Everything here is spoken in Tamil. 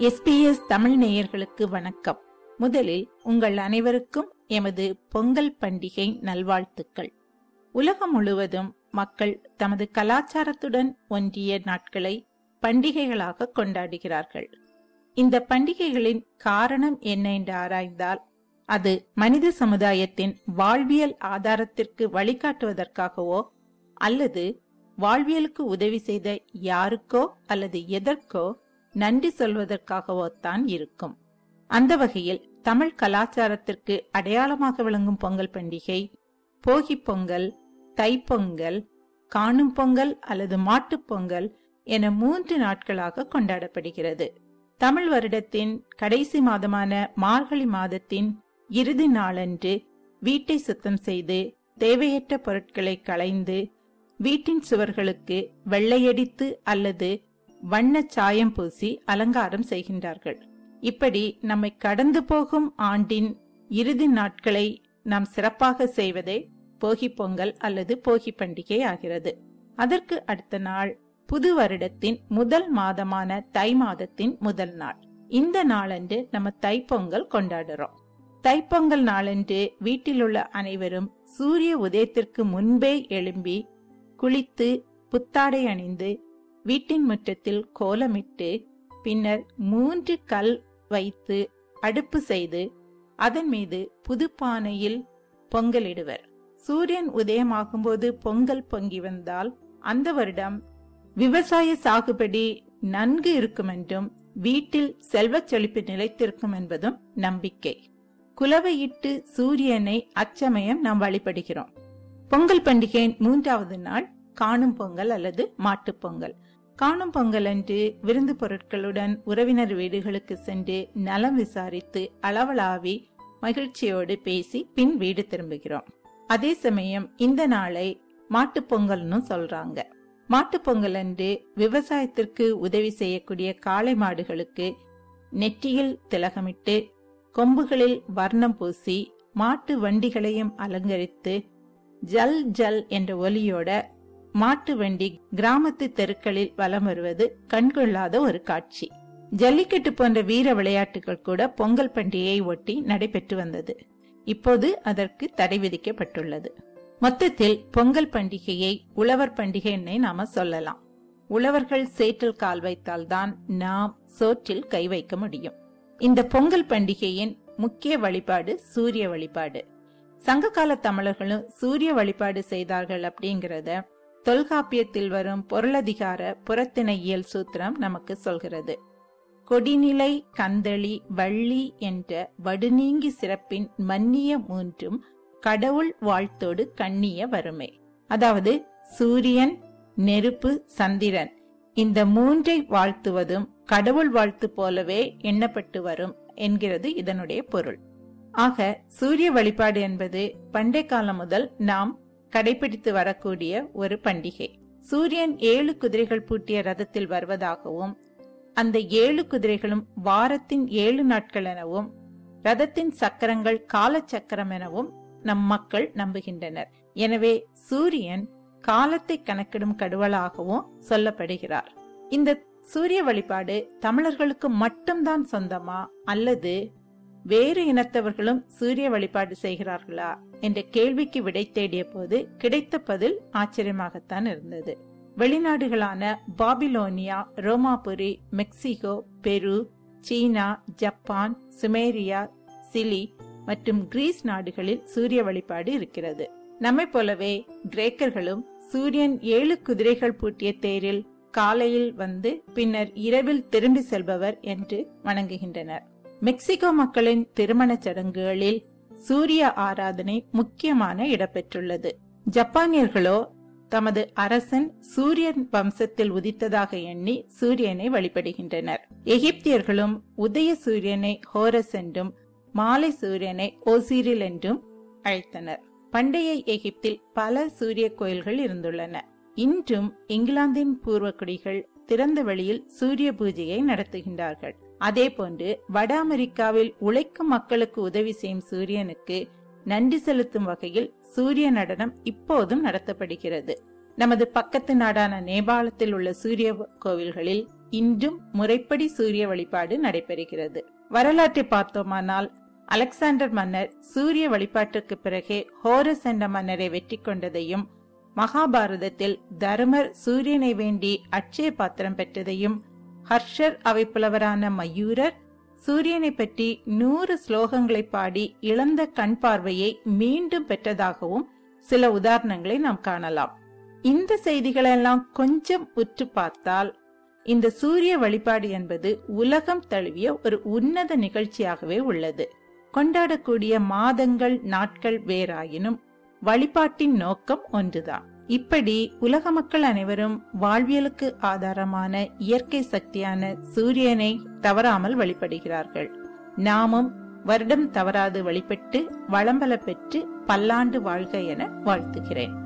எஸ்பிஎஸ் தமிழ் நேயர்களுக்கு வணக்கம் முதலில் உங்கள் அனைவருக்கும் எமது பொங்கல் பண்டிகை நல்வாழ்த்துக்கள் உலகம் முழுவதும் மக்கள் தமது கலாச்சாரத்துடன் ஒன்றிய நாட்களை பண்டிகைகளாக கொண்டாடுகிறார்கள் இந்த பண்டிகைகளின் காரணம் என்ன என்று ஆராய்ந்தால் அது மனித சமுதாயத்தின் வாழ்வியல் ஆதாரத்திற்கு வழிகாட்டுவதற்காகவோ அல்லது வாழ்வியலுக்கு உதவி செய்த யாருக்கோ அல்லது எதற்கோ நன்றி சொல்வதற்காகவோ தான் இருக்கும் அந்த வகையில் தமிழ் கலாச்சாரத்திற்கு அடையாளமாக விளங்கும் பொங்கல் பண்டிகை போகி பொங்கல் தைப்பொங்கல் காணும் பொங்கல் அல்லது மாட்டுப் பொங்கல் என மூன்று நாட்களாக கொண்டாடப்படுகிறது தமிழ் வருடத்தின் கடைசி மாதமான மார்கழி மாதத்தின் இறுதி நாளன்று வீட்டை சுத்தம் செய்து தேவையற்ற பொருட்களை களைந்து வீட்டின் சுவர்களுக்கு வெள்ளையடித்து அல்லது வண்ண சாயம் பூசி அலங்காரம் செய்கின்றார்கள் இப்படி நம்மை கடந்து போகும் ஆண்டின் இறுதி நாட்களை நாம் சிறப்பாக செய்வதே போகி பொங்கல் அல்லது போகி பண்டிகை ஆகிறது அதற்கு அடுத்த நாள் புது வருடத்தின் முதல் மாதமான தை மாதத்தின் முதல் நாள் இந்த நாளன்று நம்ம தைப்பொங்கல் கொண்டாடுறோம் தைப்பொங்கல் நாளன்று வீட்டில் உள்ள அனைவரும் சூரிய உதயத்திற்கு முன்பே எழும்பி குளித்து புத்தாடை அணிந்து வீட்டின் முற்றத்தில் கோலமிட்டு பின்னர் மூன்று கல் வைத்து அடுப்பு செய்து அதன் மீது புது பானையில் பொங்கலிடுவர் சூரியன் உதயமாகும்போது பொங்கல் பொங்கி வந்தால் அந்த வருடம் விவசாய சாகுபடி நன்கு இருக்கும் என்றும் வீட்டில் செல்வச் செழிப்பு நிலைத்திருக்கும் என்பதும் நம்பிக்கை குலவையிட்டு சூரியனை அச்சமயம் நாம் வழிபடுகிறோம் பொங்கல் பண்டிகையின் மூன்றாவது நாள் காணும் பொங்கல் அல்லது மாட்டுப் பொங்கல் காணும் பொங்கல் அன்று விருந்து பொருட்களுடன் உறவினர் வீடுகளுக்கு சென்று நலம் விசாரித்து அளவலாவி மகிழ்ச்சியோடு பேசி பின் வீடு திரும்புகிறோம் அதே சமயம் இந்த நாளை மாட்டுப் பொங்கல்னு சொல்றாங்க மாட்டுப் பொங்கல் அன்று விவசாயத்திற்கு உதவி செய்யக்கூடிய காளை மாடுகளுக்கு நெற்றியில் திலகமிட்டு கொம்புகளில் வர்ணம் பூசி மாட்டு வண்டிகளையும் அலங்கரித்து ஜல் ஜல் என்ற ஒலியோட மாட்டு வண்டி கிராமத்து தெருக்களில் வலம் வருவது கண்கொள்ளாத ஒரு காட்சி ஜல்லிக்கட்டு போன்ற வீர விளையாட்டுகள் கூட பொங்கல் பண்டிகையை ஒட்டி நடைபெற்று வந்தது இப்போது அதற்கு தடை விதிக்கப்பட்டுள்ளது மொத்தத்தில் பொங்கல் பண்டிகையை உழவர் பண்டிகைன்னு நாம சொல்லலாம் உழவர்கள் சேற்றில் கால் வைத்தால்தான் நாம் சோற்றில் கை வைக்க முடியும் இந்த பொங்கல் பண்டிகையின் முக்கிய வழிபாடு சூரிய வழிபாடு சங்ககால தமிழர்களும் சூரிய வழிபாடு செய்தார்கள் அப்படிங்கறத தொல்காப்பியத்தில் வரும் பொருளதிகார புறத்திணை இயல் சூத்திரம் நமக்கு சொல்கிறது கொடிநிலை கந்தளி வள்ளி என்ற வடுநீங்கி சிறப்பின் மன்னிய மூன்றும் கடவுள் வாழ்த்தோடு கண்ணிய வறுமை அதாவது சூரியன் நெருப்பு சந்திரன் இந்த மூன்றை வாழ்த்துவதும் கடவுள் வாழ்த்து போலவே எண்ணப்பட்டு வரும் என்கிறது இதனுடைய பொருள் ஆக சூரிய வழிபாடு என்பது பண்டை காலம் முதல் நாம் கடைபிடித்து வரக்கூடிய ஒரு பண்டிகை சூரியன் ஏழு குதிரைகள் பூட்டிய ரதத்தில் வருவதாகவும் அந்த ஏழு குதிரைகளும் வாரத்தின் ஏழு நாட்கள் எனவும் ரதத்தின் சக்கரங்கள் கால சக்கரம் எனவும் நம் மக்கள் நம்புகின்றனர் எனவே சூரியன் காலத்தை கணக்கிடும் கடவுளாகவும் சொல்லப்படுகிறார் இந்த சூரிய வழிபாடு தமிழர்களுக்கு மட்டும்தான் சொந்தமா அல்லது வேறு இனத்தவர்களும் சூரிய வழிபாடு செய்கிறார்களா என்ற கேள்விக்கு விடை தேடிய போது கிடைத்த பதில் ஆச்சரியமாகத்தான் இருந்தது வெளிநாடுகளான பாபிலோனியா ரோமாபுரி மெக்சிகோ பெரு சீனா ஜப்பான் சுமேரியா சிலி மற்றும் கிரீஸ் நாடுகளில் சூரிய வழிபாடு இருக்கிறது நம்மை போலவே கிரேக்கர்களும் சூரியன் ஏழு குதிரைகள் பூட்டிய தேரில் காலையில் வந்து பின்னர் இரவில் திரும்பி செல்பவர் என்று வணங்குகின்றனர் மெக்சிகோ மக்களின் திருமண சடங்குகளில் சூரிய ஆராதனை முக்கியமான இடம்பெற்றுள்ளது ஜப்பானியர்களோ தமது அரசன் சூரியன் வம்சத்தில் உதித்ததாக எண்ணி சூரியனை வழிபடுகின்றனர் எகிப்தியர்களும் உதய சூரியனை ஹோரஸ் என்றும் மாலை சூரியனை ஓசிரில் என்றும் அழைத்தனர் பண்டைய எகிப்தில் பல சூரிய கோயில்கள் இருந்துள்ளன இன்றும் இங்கிலாந்தின் பூர்வக்குடிகள் திறந்த வெளியில் சூரிய பூஜையை நடத்துகின்றார்கள் அதே போன்று வட அமெரிக்காவில் உழைக்கும் மக்களுக்கு உதவி செய்யும் சூரியனுக்கு நன்றி செலுத்தும் வகையில் சூரிய நடனம் இப்போதும் நடத்தப்படுகிறது நமது பக்கத்து நாடான நேபாளத்தில் உள்ள சூரிய கோவில்களில் இன்றும் முறைப்படி சூரிய வழிபாடு நடைபெறுகிறது வரலாற்றை பார்த்தோமானால் அலெக்சாண்டர் மன்னர் சூரிய வழிபாட்டுக்கு பிறகே ஹோரஸ் என்ற மன்னரை வெற்றி கொண்டதையும் மகாபாரதத்தில் தருமர் சூரியனை வேண்டி அட்சய பாத்திரம் பெற்றதையும் ஹர்ஷர் அவை புலவரான மயூரர் சூரியனை பற்றி நூறு ஸ்லோகங்களை பாடி இழந்த கண் பார்வையை மீண்டும் பெற்றதாகவும் சில உதாரணங்களை நாம் காணலாம் இந்த செய்திகளெல்லாம் கொஞ்சம் உற்று பார்த்தால் இந்த சூரிய வழிபாடு என்பது உலகம் தழுவிய ஒரு உன்னத நிகழ்ச்சியாகவே உள்ளது கொண்டாடக்கூடிய மாதங்கள் நாட்கள் வேறாயினும் வழிபாட்டின் நோக்கம் ஒன்றுதான் இப்படி உலக மக்கள் அனைவரும் வாழ்வியலுக்கு ஆதாரமான இயற்கை சக்தியான சூரியனை தவறாமல் வழிபடுகிறார்கள் நாமும் வருடம் தவறாது வழிபட்டு வளம்பல பெற்று பல்லாண்டு வாழ்க என வாழ்த்துகிறேன்